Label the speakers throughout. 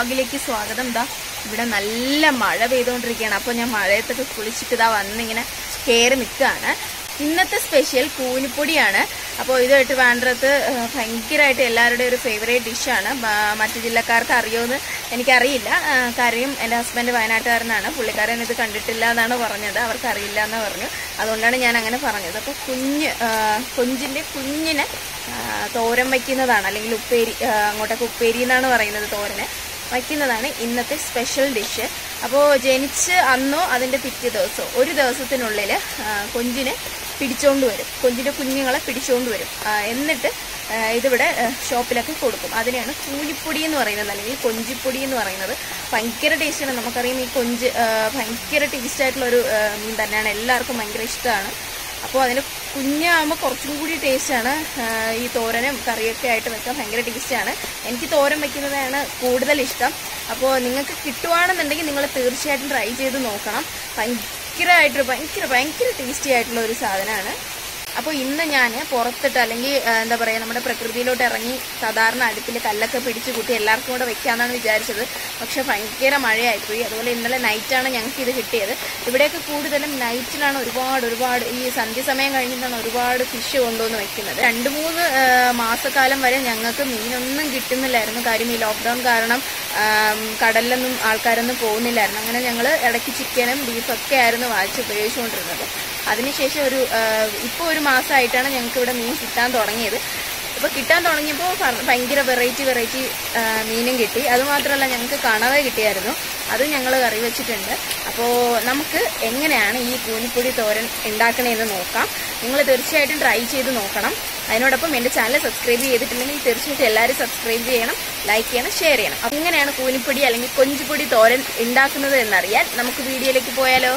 Speaker 1: വ്ളോഗിലേക്ക് സ്വാഗതം ദാ ഇവിടെ നല്ല മഴ പെയ്തുകൊണ്ടിരിക്കുകയാണ് അപ്പോൾ ഞാൻ മഴയത്തൊക്കെ കുളിച്ചിട്ട് ഇതാ വന്നിങ്ങനെ കയറി നിൽക്കുകയാണ് ഇന്നത്തെ സ്പെഷ്യൽ കൂനിപ്പൊടിയാണ് അപ്പോൾ ഇതായിട്ട് വേണ്ടത് ഭയങ്കരമായിട്ട് എല്ലാവരുടെയും ഒരു ഫേവറേറ്റ് ഡിഷാണ് മറ്റു ജില്ലക്കാർക്ക് അറിയുമെന്ന് എനിക്കറിയില്ല ആ, കാര്യം എൻ്റെ ഹസ്ബൻഡ് വയനാട്ടുകാരനാണ് പുള്ളിക്കാരൻ ഇത് കണ്ടിട്ടില്ല എന്നാണ് പറഞ്ഞത് അവർക്ക് അറിയില്ല എന്ന് പറഞ്ഞു അതുകൊണ്ടാണ് ഞാൻ അങ്ങനെ പറഞ്ഞത് അപ്പോൾ കുഞ്ഞ് ആ, കൊഞ്ചിൻ്റെ കുഞ്ഞിനെ ആ, തോരൻ വയ്ക്കുന്നതാണ് അല്ലെങ്കിൽ ഉപ്പേരി ആ, അങ്ങോട്ടൊക്കെ ഉപ്പേരി എന്നാണ് പറയുന്നത് തോരന് വയ്ക്കുന്നതാണ് ഇന്നത്തെ സ്പെഷ്യൽ ഡിഷ് അപ്പോൾ ജനിച്ച് അന്നോ അതിൻ്റെ പിറ്റേ ദിവസമോ ഒരു ദിവസത്തിനുള്ളിൽ ആ, കൊഞ്ചിനെ പിടിച്ചോണ്ട് വരും കൊഞ്ചിൻ്റെ കുഞ്ഞുങ്ങളെ പിടിച്ചോണ്ട് വരും ആ, എന്നിട്ട് ആ, ഇതിവിടെ ആ, ഷോപ്പിലൊക്കെ കൊടുക്കും അതിനെയാണ് കൂലിപ്പൊടി എന്ന് പറയുന്നത് അല്ലെങ്കിൽ കൊഞ്ചിപ്പൊടി എന്ന് പറയുന്നത് ഭയങ്കര ടേസ്റ്റാണ് നമുക്കറിയാം ഈ കൊഞ്ച് ആ, ഭയങ്കര ടേസ്റ്റ് ആയിട്ടുള്ള ഒരു ആ, മീൻ തന്നെയാണ് എല്ലാവർക്കും ഭയങ്കര ഇഷ്ടമാണ് അപ്പോൾ അതിന് കുഞ്ഞാകുമ്പോൾ കുറച്ചും കൂടി ടേസ്റ്റാണ് ഈ തോരനും കറിയൊക്കെ ആയിട്ട് വെക്കാൻ ഭയങ്കര ടേസ്റ്റാണ് എനിക്ക് തോരൻ വെക്കുന്നതാണ് കൂടുതൽ ഇഷ്ടം അപ്പോൾ നിങ്ങൾക്ക് കിട്ടുവാണെന്നുണ്ടെങ്കിൽ നിങ്ങൾ തീർച്ചയായിട്ടും ട്രൈ ചെയ്ത് നോക്കണം ഭയങ്കരമായിട്ട് ഭയങ്കര ഭയങ്കര ടേസ്റ്റി ആയിട്ടുള്ള ഒരു സാധനമാണ് അപ്പോൾ ഇന്ന് ഞാൻ പുറത്തിട്ട് അല്ലെങ്കിൽ ആ, എന്താ പറയുക നമ്മുടെ പ്രകൃതിയിലോട്ട് ഇറങ്ങി സാധാരണ അടുപ്പിൽ കല്ലൊക്കെ പിടിച്ചു കൂട്ടി എല്ലാവർക്കും കൂടെ വെക്കാമെന്നാണ് വിചാരിച്ചത് പക്ഷെ ഭയങ്കര മഴയായിപ്പോയി അതുപോലെ ഇന്നലെ നൈറ്റാണ് ഞങ്ങൾക്ക് ഇത് കിട്ടിയത് ഇവിടെയൊക്കെ കൂടുതലും നൈറ്റിലാണ് ഒരുപാട് ഒരുപാട് ഈ സന്ധ്യ സമയം കഴിഞ്ഞിട്ടാണ് ഒരുപാട് ഫിഷ് കൊണ്ടുവന്ന് വെക്കുന്നത് രണ്ട് മൂന്ന് ആ, മാസക്കാലം വരെ ഞങ്ങൾക്ക് മീനൊന്നും കിട്ടുന്നില്ലായിരുന്നു കാര്യം ഈ ലോക്ക്ഡൗൺ കാരണം ആം, കടലിലൊന്നും ആൾക്കാരൊന്നും പോകുന്നില്ലായിരുന്നു അങ്ങനെ ഞങ്ങൾ ഇടയ്ക്ക് ചിക്കനും ബീഫൊക്കെ ആയിരുന്നു വാങ്ങിച്ച് ഉപയോഗിച്ചുകൊണ്ടിരുന്നത് അതിനുശേഷം ഒരു ഇപ്പോൾ ഒരു മാസമായിട്ടാണ് ഞങ്ങൾക്ക് ഇവിടെ മീൻ കിട്ടാൻ തുടങ്ങിയത് ഇപ്പോൾ കിട്ടാൻ തുടങ്ങിയപ്പോൾ ഭ- ഭയങ്കര വെറൈറ്റി വെറൈറ്റി മീനും കിട്ടി അതുമാത്രമല്ല ഞങ്ങൾക്ക് കണവ കിട്ടിയായിരുന്നു അത് ഞങ്ങൾ കറി വെച്ചിട്ടുണ്ട് അപ്പോൾ നമുക്ക് എങ്ങനെയാണ് ഈ കൂനിപ്പൊടി തോരൻ ഉണ്ടാക്കണതെന്ന് നോക്കാം നിങ്ങൾ തീർച്ചയായിട്ടും ട്രൈ ചെയ്ത് നോക്കണം അതിനോടൊപ്പം എൻ്റെ ചാനൽ സബ്സ്ക്രൈബ് ചെയ്തിട്ടില്ലെങ്കിൽ തീർച്ചയായിട്ടും എല്ലാവരും സബ്സ്ക്രൈബ് ചെയ്യണം ലൈക്ക് ചെയ്യണം ഷെയർ ചെയ്യണം അപ്പോൾ എങ്ങനെയാണ് കൂനിപ്പൊടി അല്ലെങ്കിൽ കൊഞ്ചുപൊടി തോരൻ ഉണ്ടാക്കുന്നത് എന്നറിയാൻ നമുക്ക് വീഡിയോയിലേക്ക് പോയാലോ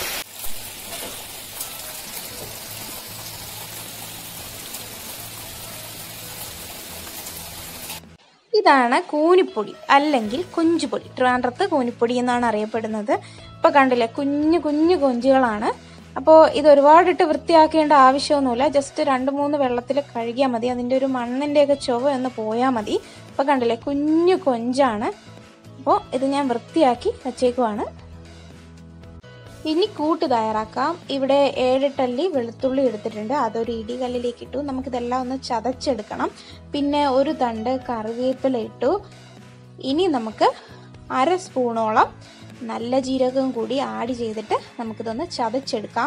Speaker 2: ഇതാണ് കൂനിപ്പൊടി അല്ലെങ്കിൽ കൊഞ്ചുപൊടി ട്രിവാൻഡ്രത്ത് കൂനിപ്പൊടി എന്നാണ് അറിയപ്പെടുന്നത് ഇപ്പൊ കണ്ടില്ലേ കുഞ്ഞു കുഞ്ഞു കൊഞ്ചുകളാണ് അപ്പോൾ ഇത് ഒരുപാടിട്ട് വൃത്തിയാക്കേണ്ട ആവശ്യമൊന്നുമില്ല ജസ്റ്റ് രണ്ട് മൂന്ന് വെള്ളത്തിൽ കഴുകിയാൽ മതി അതിൻ്റെ ഒരു മണ്ണിൻ്റെയൊക്കെ ചുവ ഒന്ന് പോയാൽ മതി ഇപ്പൊ കണ്ടില്ലേ കുഞ്ഞു കൊഞ്ചാണ് അപ്പോൾ ഇത് ഞാൻ വൃത്തിയാക്കി വച്ചേക്കുവാണ് ഇനി കൂട്ട് തയ്യാറാക്കാം ഇവിടെ ഏഴെട്ടല്ലി വെളുത്തുള്ളി എടുത്തിട്ടുണ്ട് അതൊരു ഇടികല്ലിലേക്ക് ഇട്ടു നമുക്കിതെല്ലാം ഒന്ന് ചതച്ചെടുക്കണം പിന്നെ ഒരു തണ്ട് കറിവേപ്പില ഇട്ടു ഇനി നമുക്ക് അര സ്പൂണോളം നല്ല ജീരകം കൂടി ആഡ് ചെയ്തിട്ട് നമുക്കിതൊന്ന് ചതച്ചെടുക്കാം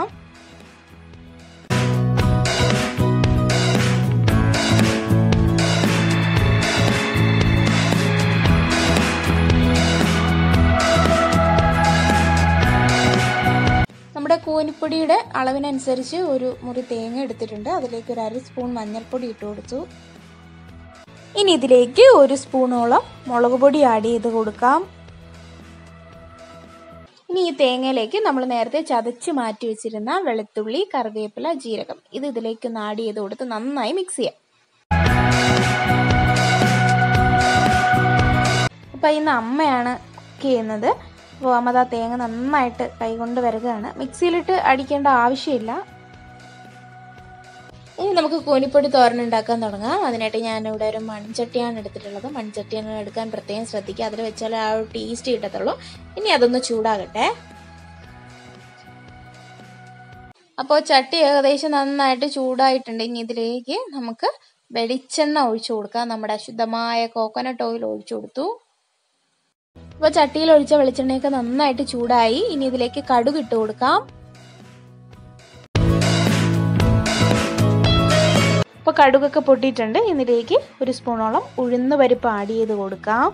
Speaker 2: നമ്മുടെ കൂനിപ്പൊടിയുടെ അളവിനനുസരിച്ച് ഒരു മുറി തേങ്ങ എടുത്തിട്ടുണ്ട് അതിലേക്ക് ഒരു അര സ്പൂൺ മഞ്ഞൾപ്പൊടി ഇട്ട് കൊടുത്തു ഇനി ഇതിലേക്ക് ഒരു സ്പൂണോളം മുളക് പൊടി ആഡ് ചെയ്ത് കൊടുക്കാം ഇനി ഈ തേങ്ങയിലേക്ക് നമ്മൾ നേരത്തെ ചതച്ച് മാറ്റി വെച്ചിരുന്ന വെളുത്തുള്ളി കറിവേപ്പില ജീരകം ഇത് ഇതിലേക്കൊന്ന് ആഡ് ചെയ്ത് കൊടുത്ത് നന്നായി മിക്സ് ചെയ്യാം അപ്പം ഇന്ന് അമ്മയാണ് കുക്ക് ചെയ്യുന്നത് അപ്പോൾ അമ്മ ദാ തേങ്ങ നന്നായിട്ട് കൈകൊണ്ട് വരകയാണ് മിക്സിയിലിട്ട് അടിക്കേണ്ട ആവശ്യമില്ല ഇനി നമുക്ക് കൂനിപ്പൊടി തോരൻ ഉണ്ടാക്കാൻ തുടങ്ങാം അതിനായിട്ട് ഞാനിവിടെ ഒരു മൺചട്ടിയാണ് എടുത്തിട്ടുള്ളത് മൺചട്ടിയാണ് എടുക്കാൻ പ്രത്യേകം ശ്രദ്ധിക്കുക അതിൽ വെച്ചാൽ ആ ഒരു ടേസ്റ്റ് കിട്ടത്തുള്ളൂ ഇനി അതൊന്ന് ചൂടാകട്ടെ അപ്പോൾ ചട്ടി ഏകദേശം നന്നായിട്ട് ചൂടായിട്ടുണ്ട് ഇനി ഇതിലേക്ക് നമുക്ക് വെളിച്ചെണ്ണ ഒഴിച്ചു കൊടുക്കാം നമ്മുടെ അശുദ്ധമായ കോക്കനട്ട് ഓയിൽ ഒഴിച്ചു കൊടുത്തു അപ്പോൾ ചട്ടിയിൽ ഒഴിച്ച വെളിച്ചെണ്ണയൊക്കെ നന്നായിട്ട് ചൂടായി ഇനി ഇതിലേക്ക് കടുക് ഇട്ട് കൊടുക്കാം ഇപ്പോൾ കടുകൊക്കെ പൊട്ടിയിട്ടുണ്ട് ഇതിലേക്ക് ഒരു സ്പൂണോളം ഉഴുന്ന് പരിപ്പ് ആഡ് ചെയ്ത് കൊടുക്കാം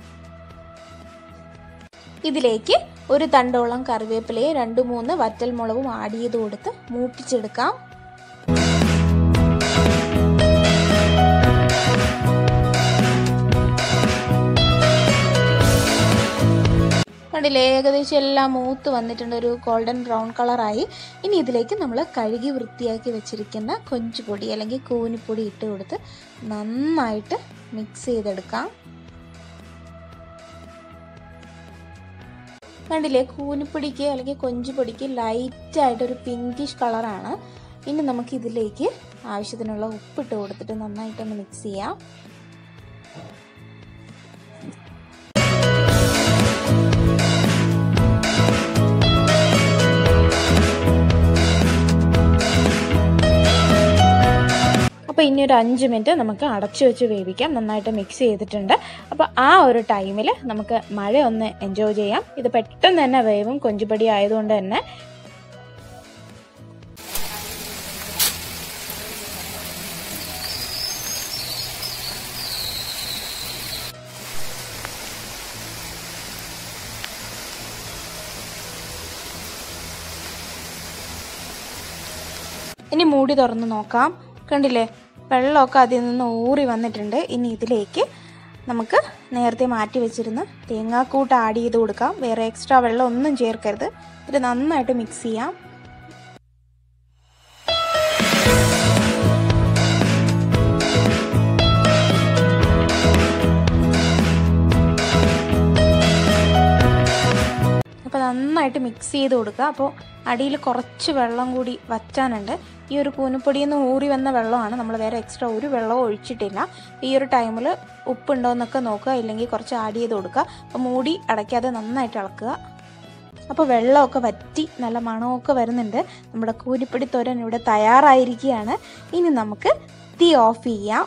Speaker 2: ഇതിലേക്ക് ഒരു തണ്ടോളം കറിവേപ്പിലയും രണ്ട് മൂന്ന് വറ്റൽമുളകും ആഡ് ചെയ്ത് കൊടുത്ത് മൂപ്പിച്ചെടുക്കാം കണ്ടില്ലേ ഏകദേശം എല്ലാം മൂത്ത് വന്നിട്ടുണ്ട് ഒരു ഗോൾഡൻ ബ്രൗൺ കളറായി ഇനി ഇതിലേക്ക് നമ്മൾ കഴുകി വൃത്തിയാക്കി വെച്ചിരിക്കുന്ന കൊഞ്ചുപൊടി അല്ലെങ്കിൽ കൂനിപ്പൊടി ഇട്ട് കൊടുത്ത് നന്നായിട്ട് മിക്സ് ചെയ്തെടുക്കാം കണ്ടില്ലേ കൂനിപ്പൊടിക്ക് അല്ലെങ്കിൽ കൊഞ്ചുപൊടിക്ക് ലൈറ്റായിട്ട് ഒരു പിങ്കിഷ് കളറാണ് ഇനി നമുക്ക് ഇതിലേക്ക് ആവശ്യത്തിനുള്ള ഉപ്പിട്ട് കൊടുത്തിട്ട് നന്നായിട്ടൊന്ന് മിക്സ് ചെയ്യാം അപ്പോൾ ഇനി ഒരു അഞ്ച് മിനിറ്റ് നമുക്ക് അടച്ചു വെച്ച് വേവിക്കാം നന്നായിട്ട് മിക്സ് ചെയ്തിട്ടുണ്ട് അപ്പോൾ ആ ഒരു ടൈമിൽ നമുക്ക് മഴ ഒന്ന് എൻജോയ് ചെയ്യാം ഇത് പെട്ടെന്ന് തന്നെ വേവും കൊഞ്ചുപടി ആയതുകൊണ്ട് തന്നെ ഇനി മൂടി തുറന്ന് നോക്കാം കണ്ടില്ലേ വെള്ളമൊക്കെ അതിൽ നിന്ന് ഊറി വന്നിട്ടുണ്ട് ഇനി ഇതിലേക്ക് നമുക്ക് നേരത്തെ മാറ്റി വെച്ചിരുന്ന തേങ്ങാക്കൂട്ട് ആഡ് ചെയ്ത് കൊടുക്കാം വേറെ എക്സ്ട്രാ വെള്ളം ഒന്നും ചേർക്കരുത് ഇത് നന്നായിട്ട് മിക്സ് ചെയ്യാം അപ്പോൾ നന്നായിട്ട് മിക്സ് ചെയ്ത് കൊടുക്കുക അപ്പോൾ അടിയിൽ കുറച്ച് വെള്ളം കൂടി വറ്റാനുണ്ട് ഈ ഒരു കൂനുപ്പൊടിയിൽ നിന്ന് ഊറി വന്ന വെള്ളമാണ് നമ്മൾ വേറെ എക്സ്ട്രാ ഒരു വെള്ളവും ഒഴിച്ചിട്ടില്ല ഈ ഒരു ടൈമിൽ ഉപ്പുണ്ടോ എന്നൊക്കെ നോക്കുക ഇല്ലെങ്കിൽ കുറച്ച് ആഡ് ചെയ്ത് കൊടുക്കുക അപ്പോൾ മൂടി അടയ്ക്കാതെ നന്നായിട്ട് ഇളക്കുക അപ്പോൾ വെള്ളമൊക്കെ വറ്റി നല്ല മണമൊക്കെ വരുന്നുണ്ട് നമ്മുടെ കൂരിപ്പൊടി തോരൻ ഇവിടെ തയ്യാറായിരിക്കുകയാണ് ഇനി നമുക്ക് തീ ഓഫ് ചെയ്യാം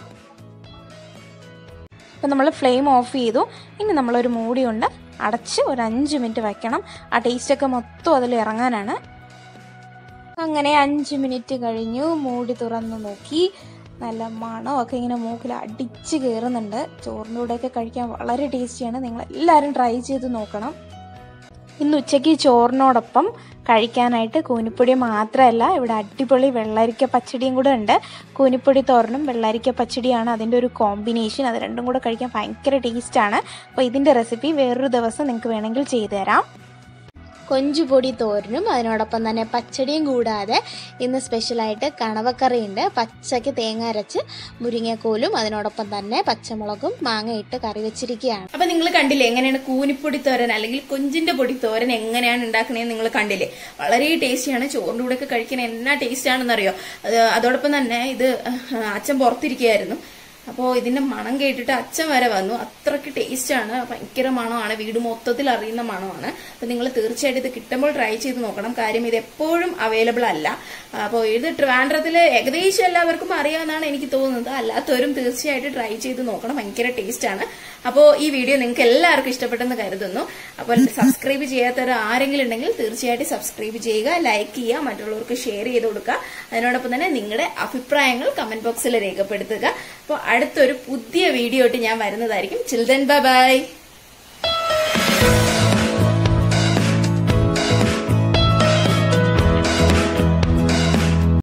Speaker 2: അപ്പോൾ നമ്മൾ ഫ്ലെയിം ഓഫ് ചെയ്തു ഇനി നമ്മളൊരു മൂടി കൊണ്ട് അടച്ച് ഒരു അഞ്ച് മിനിറ്റ് വയ്ക്കണം ആ ടേസ്റ്റൊക്കെ മൊത്തം അതിൽ ഇറങ്ങാനാണ് അങ്ങനെ അഞ്ച് മിനിറ്റ് കഴിഞ്ഞു മൂടി തുറന്ന് നോക്കി നല്ല മണമൊക്കെ ഇങ്ങനെ മൂക്കിൽ അടിച്ച് കയറുന്നുണ്ട് ചോറിൻ്റെ കൂടെയൊക്കെ കഴിക്കാൻ വളരെ ടേസ്റ്റിയാണ് നിങ്ങൾ എല്ലാവരും ട്രൈ ചെയ്ത് നോക്കണം ഇന്ന് ഉച്ചയ്ക്ക് ചോറിനോടൊപ്പം കഴിക്കാനായിട്ട് കൂനിപ്പൊടി മാത്രമല്ല ഇവിടെ അടിപൊളി വെള്ളരിക്ക പച്ചടിയും കൂടെ ഉണ്ട് കൂനിപ്പൊടി തോരനും വെള്ളരിക്ക പച്ചടിയാണ് അതിൻ്റെ ഒരു കോമ്പിനേഷൻ അത് രണ്ടും കൂടെ കഴിക്കാൻ ഭയങ്കര ടേസ്റ്റാണ് അപ്പോൾ ഇതിൻ്റെ റെസിപ്പി വേറൊരു ദിവസം നിങ്ങൾക്ക് വേണമെങ്കിൽ ചെയ്തു തരാം
Speaker 3: കൊഞ്ചുപൊടി തോരനും അതിനോടൊപ്പം തന്നെ പച്ചടിയും കൂടാതെ ഇന്ന് സ്പെഷ്യലായിട്ട് കണവക്കറിയുണ്ട് പച്ചയ്ക്ക് തേങ്ങ അരച്ച് മുരിങ്ങക്കോലും അതിനോടൊപ്പം തന്നെ പച്ചമുളകും മാങ്ങയിട്ട് കറി വെച്ചിരിക്കുകയാണ്
Speaker 1: അപ്പൊ നിങ്ങൾ കണ്ടില്ലേ എങ്ങനെയാണ് കൂനിപ്പൊടി തോരൻ അല്ലെങ്കിൽ കൊഞ്ചിന്റെ പൊടി തോരൻ എങ്ങനെയാണ് ഉണ്ടാക്കണേന്ന് നിങ്ങൾ കണ്ടില്ലേ വളരെ ടേസ്റ്റിയാണ് ചോറിന്റെ കൂടെ ഒക്കെ കഴിക്കാൻ എന്നാ ടേസ്റ്റ് ആണെന്നറിയോ അത് അതോടൊപ്പം തന്നെ ഇത് അച്ഛൻ പുറത്തിരിക്കുകയായിരുന്നു അപ്പോൾ ഇതിന്റെ മണം കേട്ടിട്ട് അച്ഛൻ വരെ വന്നു അത്രയ്ക്ക് ടേസ്റ്റ് ആണ് ഭയങ്കര മണമാണ് വീട് മൊത്തത്തിൽ അറിയുന്ന മണമാണ് അപ്പൊ നിങ്ങൾ തീർച്ചയായിട്ടും ഇത് കിട്ടുമ്പോൾ ട്രൈ ചെയ്ത് നോക്കണം കാര്യം ഇത് എപ്പോഴും അവൈലബിൾ അല്ല അപ്പോൾ ഇത് ട്രിവാൻഡ്രത്തിൽ ഏകദേശം എല്ലാവർക്കും അറിയാമെന്നാണ് എനിക്ക് തോന്നുന്നത് അല്ലാത്തവരും തീർച്ചയായിട്ടും ട്രൈ ചെയ്ത് നോക്കണം ഭയങ്കര ടേസ്റ്റ് ആണ് അപ്പോൾ ഈ വീഡിയോ നിങ്ങൾക്ക് എല്ലാവർക്കും ഇഷ്ടപ്പെട്ടെന്ന് കരുതുന്നു അപ്പോൾ സബ്സ്ക്രൈബ് ചെയ്യാത്തവർ ആരെങ്കിലും ഉണ്ടെങ്കിൽ തീർച്ചയായിട്ടും സബ്സ്ക്രൈബ് ചെയ്യുക ലൈക്ക് ചെയ്യുക മറ്റുള്ളവർക്ക് ഷെയർ ചെയ്ത് കൊടുക്കുക അതിനോടൊപ്പം തന്നെ നിങ്ങളുടെ അഭിപ്രായങ്ങൾ കമന്റ് ബോക്സിൽ രേഖപ്പെടുത്തുക അപ്പോൾ അടുത്തൊരു പുതിയ വീഡിയോ ആയിട്ട് ഞാൻ വരുന്നതായിരിക്കും ചിൽഡ്രൻ ബൈ ബൈ